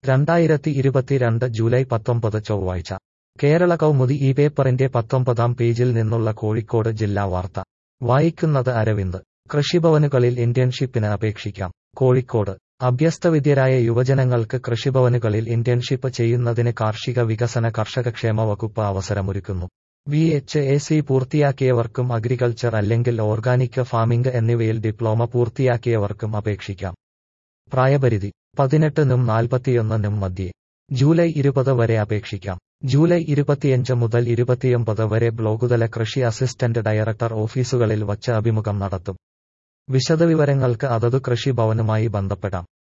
രണ്ടായിരത്തി ഇരുപത്തിരണ്ട് ജൂലൈ പത്തൊമ്പത് ചൊവ്വാഴ്ച കേരള കൗമുദി ഈ പേപ്പറിന്റെ പത്തൊമ്പതാം പേജിൽ നിന്നുള്ള കോഴിക്കോട് ജില്ലാ വാർത്ത വായിക്കുന്നത് അരവിന്ദ് കൃഷിഭവനുകളിൽ ഇന്റേൺഷിപ്പിന് അപേക്ഷിക്കാം കോഴിക്കോട് അഭ്യസ്തവിദ്യരായ യുവജനങ്ങൾക്ക് കൃഷിഭവനുകളിൽ ഇന്റേൺഷിപ്പ് ചെയ്യുന്നതിന് കാർഷിക വികസന കർഷകക്ഷേമ വകുപ്പ് അവസരമൊരുക്കുന്നു വി എച്ച് എ സി പൂർത്തിയാക്കിയവർക്കും അഗ്രികൾച്ചർ അല്ലെങ്കിൽ ഓർഗാനിക് ഫാമിംഗ് എന്നിവയിൽ ഡിപ്ലോമ പൂർത്തിയാക്കിയവർക്കും അപേക്ഷിക്കാം പ്രായപരിധി പതിനെട്ടിനും നാൽപ്പത്തിയൊന്നിനും മധ്യേ ജൂലൈ ഇരുപത് വരെ അപേക്ഷിക്കാം ജൂലൈ ഇരുപത്തിയഞ്ച് മുതൽ ഇരുപത്തിയൊമ്പത് വരെ ബ്ലോക്കുതല കൃഷി അസിസ്റ്റന്റ് ഡയറക്ടർ ഓഫീസുകളിൽ വച്ച് അഭിമുഖം നടത്തും വിശദവിവരങ്ങൾക്ക് അതതു കൃഷിഭവനുമായി ബന്ധപ്പെടാം